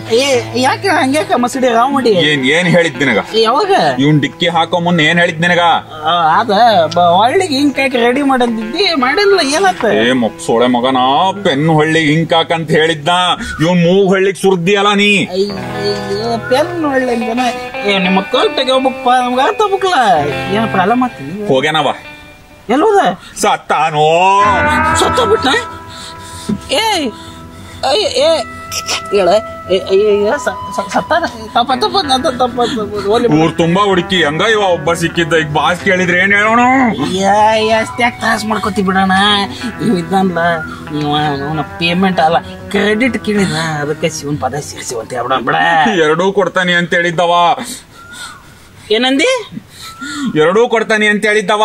ಏ ಯಾಕೆ ಹಂಗ್ಯಾಕ ಮಸಡಿ ರಾವ್ ಮಾಡಿ ಏನ್ ಏನ್ ಹೇಳಿದ್ ನಿನಗ ಯಾವಾಗ ಇವ್ನ್ ಡಿಕ್ಕಿ ಹಾಕೋ ಮುನ್ನ ಏನ್ ಹೇಳಿದ್ ನಿನಗ ಆ, ಅದ ಬ- ಒಳ್ಳಿಗೆ ಹಿಂಗ್ ಹಾಕಿ ರೆಡಿ ಮಾಡಂದಿದ್ದಿ ಮಾಡಿಲ್ಲ ಏನತ್ತ ಏ ಮಪ್ಸೋಳೆ ಮಗನ ಪೆನ್ ಹೊಳ್ಳಿಗ್ ಹಿಂಕ್ ಹಾಕಂತ ಹೇಳಿದ್ದ ಇವ್ನ್ ಮೂಗ್ ಹೊಳ್ಳಿಗ್ ಸುರ್ದಿಯಲ್ಲ ನೀ ಅಯ್ಯಯ್ಯೋ, ಪೆನ್ ಒಳ್ಳೆ ಅಂತಾನೆ. ಏ ನಿಮ್ಮ ಕಲ್ ತೆಗೋಬೇಕಪ್ಪ ನಮ್ಗೆ ಅರ್ಥ ಆಗ್ಬೇಕಲ್ಲ ಏನ ಪ್ರಾಬ್ಲಮ್ ಆತಿ ಹೋಗ್ಯಾನವ ಎಲ್ಲೋದ ಸತ್ತಾನೋ ಸತ್ತೋಗ್ಬಿಟ್ಟ ಏ ಅಯ್ಯ ಏ ಹೇಳ ಸತ್ತ ತಪ್ಪ ತಪ್ಪ ತಪ್ಪ ತಪ್ಪ ಓಲಿ ಊರ್ ತುಂಬಾ ಹುಡುಕಿ ಹಂಗ ಇವ ಒಬ್ಬ ಸಿಕ್ಕಿದ್ದ ಈಗ ಬಾಸ್ ಕೇಳಿದ್ರೆ ಏನ್ ಹೇಳೋಣ ಅಷ್ಟ್ಯಾಕ್ ತ್ರಾಸ ಮಾಡ್ಕೋತಿ ಬಿಡೋಣ ಇವ್ ಇದ್ದಂದ್ಲ ಇವ ಅವನ ಪೇಮೆಂಟ್ ಅಲ್ಲ ಕ್ರೆಡಿಟ್ ಕೇಳಿದ ಅದಕ್ಕೆ ಶಿವನ್ ಪದ ಸೇರಿಸಿ ಅಂತ ಹೇಳ್ಬಿಡ ಬಿಡ ಎರಡೂ ಕೊಡ್ತಾನಿ ಅಂತ ಹೇಳಿದ್ದವ ಏನಂದಿ ಎರಡೂ ಕೊಡ್ತಾನಿ ಅಂತ ಹೇಳಿದ್ದವ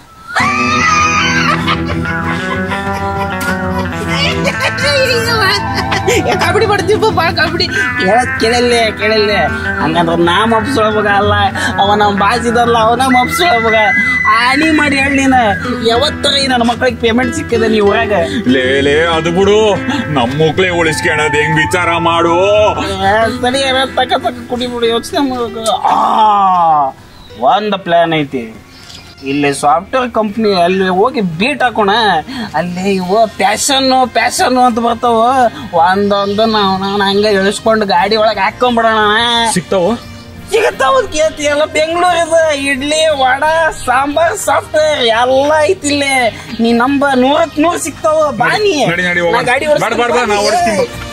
ಏ, ಕಬಡ್ಡಿ ಬಡ್ತೀಪ್ಪ ಬಾ ಕಬಡ್ಡಿ ಹೇಳದ್ ಕೇಳಲ್ಲೇ ಕೇಳಲ್ಲೇ ಹಂಗಂದ್ರ ನಾ ಮಪ್ಸೊಳಬಗ ಅಲ್ಲ ಅವ ನಮ್ ಬಾಜಿದಲ್ಲ ಅವನ ಮಪ್ಸೊಳಬಗ ಆಣಿ ಮಾಡಿ ಹೇಳಿ ನೀನ ಯಾವತ್ತರ ಈ ನನ್ನ ಮಕ್ಕಳಿಗೆ ಪೇಮೆಂಟ್ ಸಿಕ್ಕಿದೆ ನೀವು ಊರಾಗ ಲೇ ಲೇ ಅದು ಬಿಡು ನಮ್ಮ ಮುಕ್ಳೆ ಉಳಿಸ್ಕೊಳದ್ ಹೆಂಗ್ ವಿಚಾರ ಮಾಡು ಏ, ಸರಿ ತಕ್ಕ ತಕ್ಕ ಕುಡಿ ಬಿಡು ಯೋಚನೆ ಮಾಡ್ಬೇಕು ಆ ಒಂದು ಪ್ಲಾನ್ ಐತಿ ಇಲ್ಲಿ ಸಾಫ್ಟ್ವೇರ್ ಕಂಪ್ನಿ ಅಲ್ಲಿ ಹೋಗಿ ಬೀಟ್ ಹಾಕೋಣ ಅಲ್ಲಿ ಇವು ಪ್ಯಾಷನ್ನು ಪ್ಯಾಷನ್ನು ಅಂತ ಬರ್ತಾವ ಒಂದೊಂದು ನಾವು ನಾವು ಹಂಗೆ ಇಳಿಸ್ಕೊಂಡು ಗಾಡಿ ಒಳಗೆ ಹಾಕೊಂಡ್ಬಿಡೋಣ ಸಿಗ್ತಾವ ಸಿಗತ್ತಾವ ಕೇಳ್ತಿ ಎಲ್ಲ ಬೆಂಗಳೂರು ಇದೆ ಇಡ್ಲಿ ವಡ ಸಾಂಬಾರ್ ಸಾಫ್ಟ್ವೇರ್ ಎಲ್ಲ ಐತಿ ಇಲ್ಲಿ ನೀ ನಂಬ ನೂರಕ್ ನೂರ್ ಸಿಗ್ತಾವ ಬಾನಿ ನಡಿ ನಡಿ ನಾ ಹೋಗೋಣ ಗಾಡಿ ಬೇಡ ಬೇಡ ಬೇಡ ನಾ ಓಡಿಸ್ತೀನಿ ಓಡಿಸ್ತೀನಿ